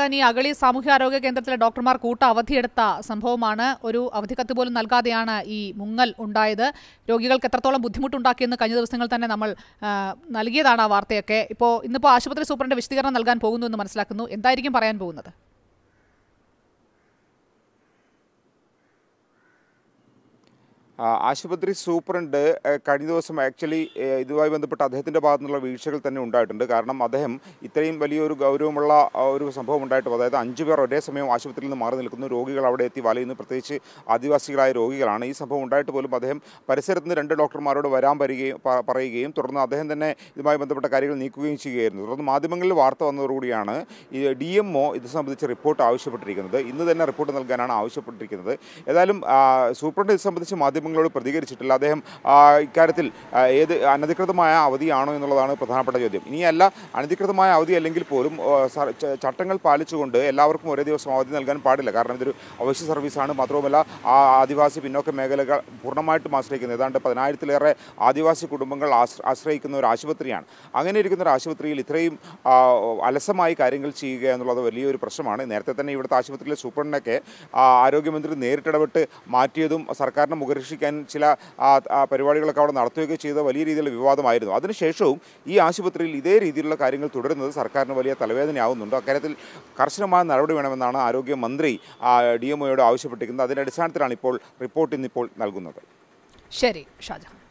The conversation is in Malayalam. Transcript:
ഈ അഗളി സാമൂഹ്യാരോഗ്യ കേന്ദ്രത്തിലെ ഡോക്ടർമാർ കൂട്ട അവധിയെടുത്ത സംഭവമാണ് ഒരു അവധിക്കത്ത് പോലും നൽകാതെയാണ് ഈ മുങ്ങൽ ഉണ്ടായത് രോഗികൾക്ക് എത്രത്തോളം ബുദ്ധിമുട്ടുണ്ടാക്കിയെന്ന് കഴിഞ്ഞ ദിവസങ്ങൾ തന്നെ നമ്മൾ ആ, നൽകിയതാണ് ആ വാർത്തയൊക്കെ ഇപ്പോൾ ഇന്നിപ്പോൾ ആശുപത്രി സൂപ്രണ്ട് വിശദീകരണം നൽകാൻ പോകുന്നു എന്ന് മനസ്സിലാക്കുന്നു എന്തായിരിക്കും പറയാൻ പോകുന്നത് ആ, ആശുപത്രി സൂപ്രണ്ട് ഏഹ്, കഴിഞ്ഞ ദിവസം ആക്ച്വലി ഏഹ്, ഇതുമായി ബന്ധപ്പെട്ട് അദ്ദേഹത്തിൻ്റെ ഭാഗത്തു നിന്നുള്ള വീഴ്ചകൾ തന്നെ ഉണ്ടായിട്ടുണ്ട് കാരണം അദ്ദേഹം ഇത്രയും വലിയൊരു ഗൗരവമുള്ള ആ, ഒരു സംഭവം ഉണ്ടായിട്ടും അതായത് അഞ്ചു പേർ ഒരേ സമയം ആശുപത്രിയിൽ നിന്ന് മാറി നിൽക്കുന്നു രോഗികൾ അവിടെ എത്തി വലയുന്നു പ്രത്യേകിച്ച് ആദിവാസികളായ രോഗികളാണ് ഈ സംഭവം ഉണ്ടായിട്ട് പോലും അദ്ദേഹം പരിസരത്ത് നിന്ന് രണ്ട് ഡോക്ടർമാരോട് വരാൻ വരികയും പ- പറയുകയും തുടർന്ന് അദ്ദേഹം തന്നെ ഇതുമായി ബന്ധപ്പെട്ട കാര്യങ്ങൾ നീക്കുകയും ചെയ്യുകയായിരുന്നു തുടർന്ന് മാധ്യമങ്ങളിൽ വാർത്ത വന്നതോടുകൂടിയാണ് ഈ ഡി എം ഒ ഇത് സംബന്ധിച്ച് റിപ്പോർട്ട് ആവശ്യപ്പെട്ടിരിക്കുന്നത് ഇന്ന് തന്നെ റിപ്പോർട്ട് നൽകാനാണ് ആവശ്യപ്പെട്ടിരിക്കുന്നത് ഏതായാലും ആ, സൂപ്രണ്ട് ഇത് സംബന്ധിച്ച് മാധ്യമങ്ങളോട് പ്രതികരിച്ചിട്ടില്ല അദ്ദേഹം ആ, ഇക്കാര്യത്തിൽ ആ, ഏത് അനധികൃതമായ അവധിയാണോ എന്നുള്ളതാണ് പ്രധാനപ്പെട്ട ചോദ്യം ഇനിയല്ല അനധികൃതമായ അവധി അല്ലെങ്കിൽ പോലും ആ, സ- ച- ചട്ടങ്ങൾ പാലിച്ചുകൊണ്ട് എല്ലാവർക്കും ഒരേ ദിവസം അവധി നൽകാൻ പാടില്ല കാരണം ഇതൊരു അവശ്യ സർവീസാണ് മാത്രവുമല്ല ആ ആദിവാസി പിന്നോക്ക മേഖലകൾ പൂർണ്ണമായിട്ടും ആശ്രയിക്കുന്നത് ഏതാണ്ട് പതിനായിരത്തിലേറെ ആദിവാസി കുടുംബങ്ങൾ ആശ്ര- ആശ്രയിക്കുന്ന ഒരു ആശുപത്രിയാണ് അങ്ങനെ ഇരിക്കുന്ന ഒരു ആശുപത്രിയിൽ ഇത്രയും ആ, അലസമായി കാര്യങ്ങൾ ചെയ്യുക എന്നുള്ളത് വലിയൊരു പ്രശ്നമാണ് നേരത്തെ തന്നെ ഇവിടുത്തെ ആശുപത്രിയിലെ സൂപ്രണ്ടിനൊക്കെ ആ, ആരോഗ്യമന്ത്രി നേരിട്ടിടപെട്ട് മാറ്റിയതും സർക്കാരിനെ മുഖരക്ഷിക്കാൻ ചില ആ, ആ, പരിപാടികളൊക്കെ അവിടെ നടത്തുകയൊക്കെ ചെയ്ത വലിയ രീതിയിലുള്ള വിവാദമായിരുന്നു അതിനുശേഷവും ഈ ആശുപത്രിയിൽ ഇതേ രീതിയിലുള്ള കാര്യങ്ങൾ തുടരുന്നത് സർക്കാരിന് വലിയ തലവേദനയാവുന്നുണ്ട് അക്കാര്യത്തിൽ കർശനമായ നടപടി വേണമെന്നാണ് ആരോഗ്യമന്ത്രി ഡി എം ഒയോട് ആവശ്യപ്പെട്ടിരിക്കുന്നത് അതിൻ്റെ അടിസ്ഥാനത്തിലാണ് ഇപ്പോൾ റിപ്പോർട്ട് ഇന്നിപ്പോൾ നൽകുന്നത് ശരി ഷാജഹാൻ